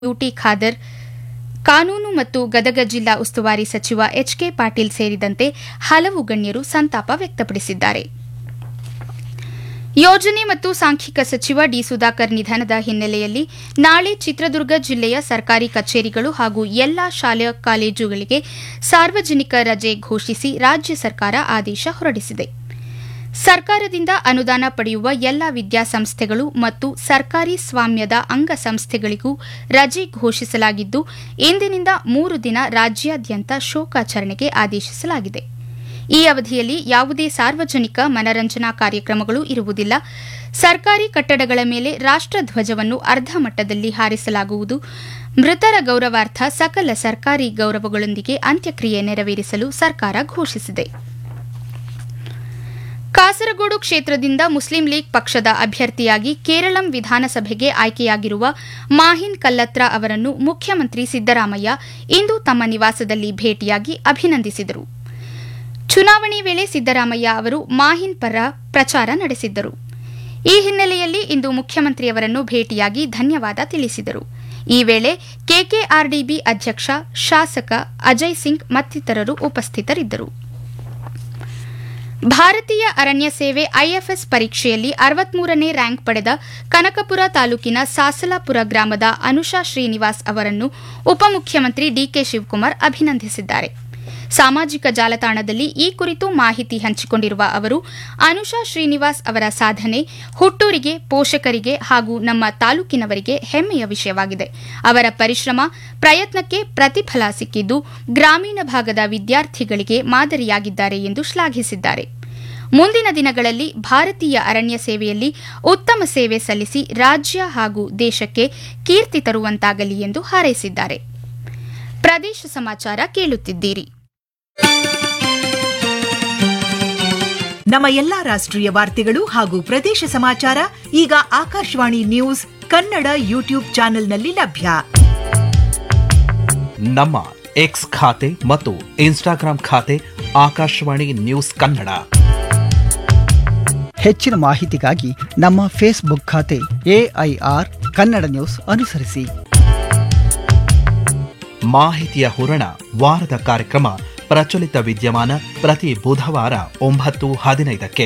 UT Khader ಕಾನೂನು ಮತ್ತು ಗದಗ ಜಿಲ್ಲಾ ಉಸ್ತುವಾರಿ ಸಚಿವ ಎಚ್ಕೆ ಪಾಟೀಲ್ ಸೇರಿದಂತೆ ಹಲವು ಗಣ್ಯರು ಸಂತಾಪ ವ್ಯಕ್ತಪಡಿಸಿದ್ದಾರೆ ಯೋಜನೆ ಮತ್ತು ಸಾಂಖ್ಯಿಕ ಸಚಿವ ಡಿ ಸುಧಾಕರ್ ನಿಧನದ ಹಿನ್ನೆಲೆಯಲ್ಲಿ ನಾಳೆ ಚಿತ್ರದುರ್ಗ ಜಿಲ್ಲೆಯ ಸರ್ಕಾರಿ ಕಚೇರಿಗಳು ಹಾಗೂ ಎಲ್ಲಾ ಶಾಲಾ ಕಾಲೇಜುಗಳಿಗೆ ಸಾರ್ವಜನಿಕ ರಜೆ ಘೋಷಿಸಿ ರಾಜ್ಯ ಸರ್ಕಾರ ಆದೇಶ ಹೊರಡಿಸಿದೆ ಸರ್ಕಾರದಿಂದ ಅನುದಾನ ಪಡೆಯುವ ಎಲ್ಲ ವಿದ್ಯಾಸಂಸ್ಥೆಗಳು ಮತ್ತು ಸರ್ಕಾರಿ ಸ್ವಾಮ್ಯದ ಅಂಗಸಂಸ್ಥೆಗಳಿಗೂ ರಜೆ ಘೋಷಿಸಲಾಗಿದ್ದು ಇಂದಿನಿಂದ ಮೂರು ದಿನ ರಾಜ್ಯಾದ್ಯಂತ ಶೋಕಾಚರಣೆಗೆ ಆದೇಶಿಸಲಾಗಿದೆ ಈ ಅವಧಿಯಲ್ಲಿ ಯಾವುದೇ ಸಾರ್ವಜನಿಕ ಮನರಂಜನಾ ಕಾರ್ಯಕ್ರಮಗಳು ಇರುವುದಿಲ್ಲ ಸರ್ಕಾರಿ ಕಟ್ಟಡಗಳ ಮೇಲೆ ರಾಷ್ಟಧ್ವಜವನ್ನು ಅರ್ಧ ಮಟ್ಟದಲ್ಲಿ ಹಾರಿಸಲಾಗುವುದು ಮೃತರ ಗೌರವಾರ್ಥ ಸಕಲ ಸರ್ಕಾರಿ ಗೌರವಗಳೊಂದಿಗೆ ಅಂತ್ಯಕ್ರಿಯೆ ನೆರವೇರಿಸಲು ಸರ್ಕಾರ ಘೋಷಿಸಿದೆ ಕಾಸರಗೋಡು ಕ್ಷೇತ್ರದಿಂದ ಮುಸ್ಲಿಂ ಲೀಗ್ ಪಕ್ಷದ ಅಭ್ಯರ್ಥಿಯಾಗಿ ಕೇರಳಂ ವಿಧಾನಸಭೆಗೆ ಆಯ್ಕೆಯಾಗಿರುವ ಮಾಹಿನ್ ಕಲ್ಲತ್ರ ಅವರನ್ನು ಮುಖ್ಯಮಂತ್ರಿ ಸಿದ್ದರಾಮಯ್ಯ ಇಂದು ತಮ್ಮ ನಿವಾಸದಲ್ಲಿ ಭೇಟಿಯಾಗಿ ಅಭಿನಂದಿಸಿದರು ಚುನಾವಣೆ ವೇಳೆ ಸಿದ್ದರಾಮಯ್ಯ ಅವರು ಮಾಹಿನ್ ಪರ ಪ್ರಚಾರ ನಡೆಸಿದ್ದರು ಈ ಹಿನ್ನೆಲೆಯಲ್ಲಿ ಇಂದು ಮುಖ್ಯಮಂತ್ರಿಯವರನ್ನು ಭೇಟಿಯಾಗಿ ಧನ್ಯವಾದ ತಿಳಿಸಿದರು ಈ ವೇಳೆ ಕೆಕೆಆರ್ಡಿಬಿ ಅಧ್ಯಕ್ಷ ಶಾಸಕ ಅಜಯ್ ಸಿಂಗ್ ಮತ್ತಿತರರು ಉಪಸ್ಥಿತರಿದ್ದರು ಭಾರತೀಯ ಅರಣ್ಯ ಸೇವೆ ಐಎಫ್ಎಸ್ ಪರೀಕ್ಷೆಯಲ್ಲಿ ಅರವತ್ಮೂರನೇ ರ್ಯಾಂಕ್ ಪಡೆದ ಕನಕಪುರ ತಾಲೂಕಿನ ಸಾಸಲಾಪುರ ಗ್ರಾಮದ ಅನುಷಾ ಶ್ರೀನಿವಾಸ್ ಅವರನ್ನು ಉಪಮುಖ್ಯಮಂತ್ರಿ ಡಿಕೆ ಶಿವಕುಮಾರ್ ಅಭಿನಂದಿಸಿದ್ದಾರೆ ಸಾಮಾಜಿಕ ಜಾಲತಾಣದಲ್ಲಿ ಈ ಕುರಿತು ಮಾಹಿತಿ ಹಂಚಿಕೊಂಡಿರುವ ಅವರು ಅನುಷಾ ಶ್ರೀನಿವಾಸ್ ಅವರ ಸಾಧನೆ ಹುಟ್ಟೂರಿಗೆ ಪೋಷಕರಿಗೆ ಹಾಗೂ ನಮ್ಮ ತಾಲೂಕಿನವರಿಗೆ ಹೆಮ್ಮೆಯ ವಿಷಯವಾಗಿದೆ ಅವರ ಪರಿಶ್ರಮ ಪ್ರಯತ್ನಕ್ಕೆ ಪ್ರತಿಫಲ ಸಿಕ್ಕಿದ್ದು ಗ್ರಾಮೀಣ ಭಾಗದ ವಿದ್ಯಾರ್ಥಿಗಳಿಗೆ ಮಾದರಿಯಾಗಿದ್ದಾರೆ ಎಂದು ಶ್ಲಾಘಿಸಿದ್ದಾರೆ ಮುಂದಿನ ದಿನಗಳಲ್ಲಿ ಭಾರತೀಯ ಅರಣ್ಯ ಸೇವೆಯಲ್ಲಿ ಉತ್ತಮ ಸೇವೆ ಸಲ್ಲಿಸಿ ರಾಜ್ಯ ಹಾಗೂ ದೇಶಕ್ಕೆ ಕೀರ್ತಿ ತರುವಂತಾಗಲಿ ಎಂದು ಹಾರೈಸಿದ್ದಾರೆ ಪ್ರದೇಶ ಸಮಾಚಾರ ಕೇಳುತ್ತಿದ್ದೀರಿ ನಮ್ಮ ಎಲ್ಲಾ ರಾಷ್ಟ್ರೀಯ ವಾರ್ತೆಗಳು ಹಾಗೂ ಪ್ರದೇಶ ಸಮಾಚಾರ ಈಗ ಆಕಾಶವಾಣಿ ನ್ಯೂಸ್ ಕನ್ನಡ ಯೂಟ್ಯೂಬ್ ಚಾನೆಲ್ನಲ್ಲಿ ಲಭ್ಯ ನಮ್ಮ ಎಕ್ಸ್ ಖಾತೆ ಮತ್ತು ಇನ್ಸ್ಟಾಗ್ರಾಂ ಖಾತೆ ಆಕಾಶವಾಣಿ ನ್ಯೂಸ್ ಕನ್ನಡ ಹೆಚ್ಚಿನ ಮಾಹಿತಿಗಾಗಿ ನಮ್ಮ ಫೇಸ್ಬುಕ್ ಖಾತೆ ಎಐಆರ್ ಕನ್ನಡ ನ್ಯೂಸ್ ಅನುಸರಿಸಿ ಮಾಹಿತಿಯ ಹೂರಣ ವಾರದ ಕಾರ್ಯಕ್ರಮ ಪ್ರಚಲಿತ ವಿದ್ಯಮಾನ ಪ್ರತಿ ಬುಧವಾರ ಒಂಬತ್ತು ಹದಿನೈದಕ್ಕೆ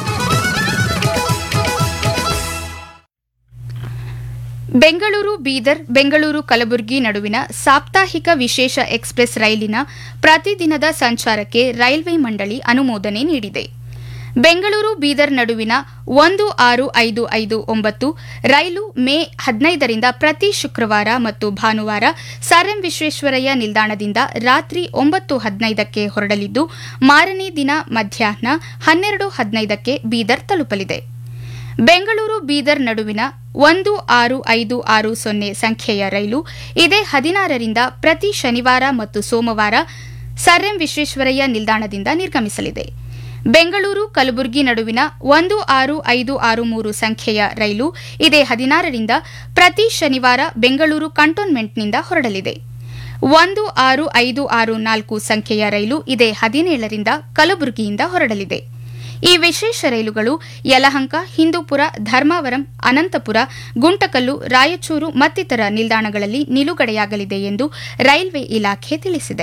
ಬೆಂಗಳೂರು ಬೀದರ್ ಬೆಂಗಳೂರು ಕಲಬುರಗಿ ನಡುವಿನ ಸಾಪ್ತಾಹಿಕ ವಿಶೇಷ ಎಕ್ಸ್ಪ್ರೆಸ್ ರೈಲಿನ ಪ್ರತಿದಿನದ ಸಂಚಾರಕ್ಕೆ ರೈಲ್ವೆ ಮಂಡಳಿ ಅನುಮೋದನೆ ನೀಡಿದೆ ಬೆಂಗಳೂರು ಬೀದರ್ ನಡುವಿನ ಒಂದು ಆರು ಐದು ಐದು ಒಂಬತ್ತು ರೈಲು ಮೇ ಹದಿನೈದರಿಂದ ಪ್ರತಿ ಶುಕ್ರವಾರ ಮತ್ತು ಭಾನುವಾರ ಸರ್ ಎಂ ವಿಶ್ವೇಶ್ವರಯ್ಯ ನಿಲ್ದಾಣದಿಂದ ರಾತ್ರಿ ಒಂಬತ್ತು ಹದಿನೈದಕ್ಕೆ ಹೊರಡಲಿದ್ದು ಮಾರನೇ ದಿನ ಮಧ್ಯಾಹ್ನ ಹನ್ನೆರಡು ಹದಿನೈದಕ್ಕೆ ಬೀದರ್ ತಲುಪಲಿದೆ ಬೆಂಗಳೂರು ಬೀದರ್ ನಡುವಿನ ಒಂದು ಆರು ಐದು ಆರು ಸೊನ್ನೆ ಸಂಖ್ಯೆಯ ರೈಲು ಇದೇ ಹದಿನಾರರಿಂದ ಪ್ರತಿ ಶನಿವಾರ ಮತ್ತು ಸೋಮವಾರ ಸರ್ ಎಂ ವಿಶ್ವೇಶ್ವರಯ್ಯ ನಿಲ್ದಾಣದಿಂದ ನಿರ್ಗಮಿಸಲಿದೆ ಬೆಂಗಳೂರು ಕಲಬುರಗಿ ನಡುವಿನ ಒಂದು ಆರು ಐದು ಆರು ಮೂರು ಸಂಖ್ಯೆಯ ರೈಲು ಇದೇ ಹದಿನಾರರಿಂದ ಪ್ರತಿ ಶನಿವಾರ ಬೆಂಗಳೂರು ಕಂಟೋನ್ಮೆಂಟ್ನಿಂದ ಹೊರಡಲಿದೆ ಒಂದು ಆರು ಐದು ಆರು ನಾಲ್ಕು ಸಂಖ್ಯೆಯ ರೈಲು ಇದೇ ಹದಿನೇಳರಿಂದ ಕಲಬುರಗಿಯಿಂದ ಹೊರಡಲಿದೆ ಈ ವಿಶೇಷ ರೈಲುಗಳು ಯಲಹಂಕ ಹಿಂದೂಪುರ ಧರ್ಮಾವರಂ ಅನಂತಪುರ ಗುಂಟಕಲ್ಲು ರಾಯಚೂರು ಮತ್ತಿತರ ನಿಲ್ದಾಣಗಳಲ್ಲಿ ನಿಲುಗಡೆಯಾಗಲಿದೆ ಎಂದು ರೈಲ್ವೆ ಇಲಾಖೆ ತಿಳಿಸಿದೆ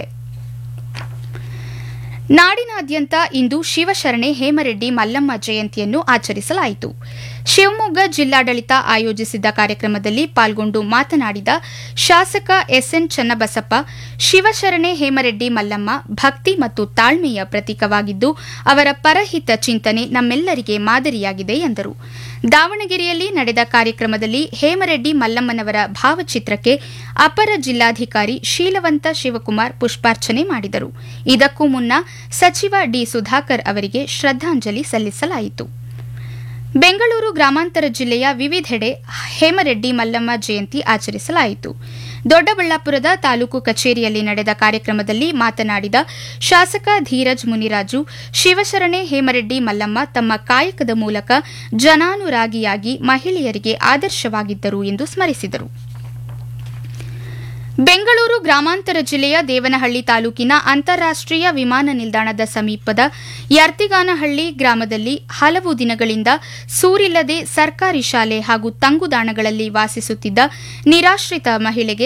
ನಾಡಿನಾದ್ಯಂತ ಇಂದು ಶಿವಶರಣೆ ಹೇಮರೆಡ್ಡಿ ಮಲ್ಲಮ್ಮ ಜಯಂತಿಯನ್ನು ಆಚರಿಸಲಾಯಿತು ಶಿವಮೊಗ್ಗ ಜಿಲ್ಲಾಡಳಿತ ಆಯೋಜಿಸಿದ್ದ ಕಾರ್ಯಕ್ರಮದಲ್ಲಿ ಪಾಲ್ಗೊಂಡು ಮಾತನಾಡಿದ ಶಾಸಕ ಎಸ್ಎನ್ ಚನ್ನಬಸಪ್ಪ ಶಿವಶರಣೆ ಹೇಮರೆಡ್ಡಿ ಮಲ್ಲಮ್ಮ ಭಕ್ತಿ ಮತ್ತು ತಾಳ್ಮೆಯ ಪ್ರತೀಕವಾಗಿದ್ದು ಅವರ ಪರಹಿತ ಚಿಂತನೆ ನಮ್ಮೆಲ್ಲರಿಗೆ ಮಾದರಿಯಾಗಿದೆ ಎಂದರು ದಾವಣಗೆರೆಯಲ್ಲಿ ನಡೆದ ಕಾರ್ಯಕ್ರಮದಲ್ಲಿ ಹೇಮರೆಡ್ಡಿ ಮಲ್ಲಮ್ಮನವರ ಭಾವಚಿತ್ರಕ್ಕೆ ಅಪರ ಜಿಲ್ಲಾಧಿಕಾರಿ ಶೀಲವಂತ ಶಿವಕುಮಾರ್ ಪುಷ್ಪಾರ್ಚನೆ ಮಾಡಿದರು ಇದಕ್ಕೂ ಮುನ್ನ ಸಚಿವ ಡಿ ಸುಧಾಕರ್ ಅವರಿಗೆ ಶ್ರದ್ದಾಂಜಲಿ ಸಲ್ಲಿಸಲಾಯಿತು ಬೆಂಗಳೂರು ಗ್ರಾಮಾಂತರ ಜಿಲ್ಲೆಯ ವಿವಿಧೆಡೆ ಹೇಮರೆಡ್ಡಿ ಮಲ್ಲಮ್ಮ ಜಯಂತಿ ಆಚರಿಸಲಾಯಿತು ದೊಡ್ಡಬಳ್ಳಾಪುರದ ತಾಲೂಕು ಕಚೇರಿಯಲ್ಲಿ ನಡೆದ ಕಾರ್ಯಕ್ರಮದಲ್ಲಿ ಮಾತನಾಡಿದ ಶಾಸಕ ಧೀರಜ್ ಮುನಿರಾಜು ಶಿವಶರಣೆ ಹೇಮರೆಡ್ಡಿ ಮಲ್ಲಮ್ಮ ತಮ್ಮ ಕಾಯಕದ ಮೂಲಕ ಜನಾನುರಾಗಿಯಾಗಿ ಮಹಿಳೆಯರಿಗೆ ಆದರ್ಶವಾಗಿದ್ದರು ಎಂದು ಸ್ಮರಿಸಿದರು ಬೆಂಗಳೂರು ಗ್ರಾಮಾಂತರ ಜಿಲ್ಲೆಯ ದೇವನಹಳ್ಳಿ ತಾಲೂಕಿನ ಅಂತಾರಾಷ್ಟೀಯ ವಿಮಾನ ನಿಲ್ದಾಣದ ಸಮೀಪದ ಯರ್ತಿಗಾನಹಳ್ಳಿ ಗ್ರಾಮದಲ್ಲಿ ಹಲವು ದಿನಗಳಿಂದ ಸೂರಿಲ್ಲದೆ ಸರ್ಕಾರಿ ಶಾಲೆ ಹಾಗೂ ತಂಗುದಾಣಗಳಲ್ಲಿ ವಾಸಿಸುತ್ತಿದ್ದ ನಿರಾಶ್ರಿತ ಮಹಿಳೆಗೆ